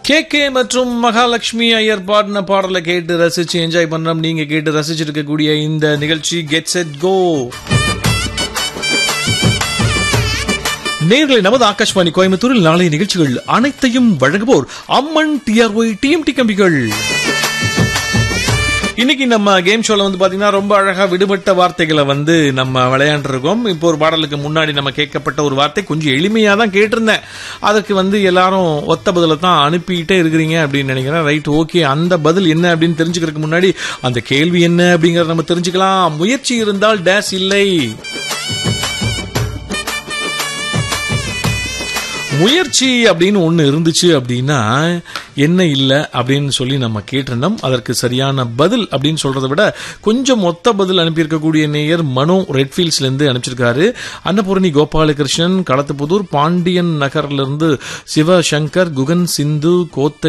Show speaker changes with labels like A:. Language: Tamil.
A: கே கே மற்றும் மகாலட்சுமி ஐயர் பாடின பாடலை கேட்டு ரசிச்சு என்ஜாய் பண்றோம் நீங்க கேட்டு ரசிச்சிட்டு இருக்கக்கூடிய இந்த நிகழ்ச்சி கெட் செட் கோ நேர்களை நமது ஆகாஷ்வாணி கோயம்புத்தூரில் நாளைய நிகழ்ச்சிகள் அனைத்தையும் வழங்குவோர் அம்மன் டிஆர்ஒய் டிஎம்டி கம்பிகள் இன்னைக்கு நம்ம கேம் ஷோல வந்து பாத்தீங்கன்னா ரொம்ப அழகா விடுபட்ட வார்த்தைகளை வந்து நம்ம விளையாண்டுருக்கோம் இப்போ ஒரு பாடலுக்கு முன்னாடி நம்ம கேட்கப்பட்ட ஒரு வார்த்தை கொஞ்சம் எளிமையா தான் கேட்டிருந்தேன் அதற்கு வந்து எல்லாரும் ஒத்த பதில தான் அனுப்பிட்டே இருக்கிறீங்க அப்படின்னு நினைக்கிறேன் ரைட் ஓகே அந்த பதில் என்ன அப்படின்னு தெரிஞ்சுக்கிறதுக்கு முன்னாடி அந்த கேள்வி என்ன அப்படிங்கறத நம்ம தெரிஞ்சுக்கலாம் முயற்சி இருந்தால் டேஸ் இல்லை முயற்சி அப்படின்னு ஒன்று இருந்துச்சு அப்படின்னா என்ன இல்லை அப்படின்னு சொல்லி நம்ம கேட்டிருந்தோம் அதற்கு சரியான பதில் அப்படின்னு சொல்றதை விட கொஞ்சம் மொத்த பதில் அனுப்பியிருக்கக்கூடிய நேயர் மனோ ரெட்ஃபீல்ட்ஸ்லேருந்து அனுப்பிச்சிருக்காரு அன்னபூரணி கோபாலகிருஷ்ணன் களத்துப்புதூர் பாண்டியன் நகர்லேருந்து சிவசங்கர் குகன் சிந்து கோத்த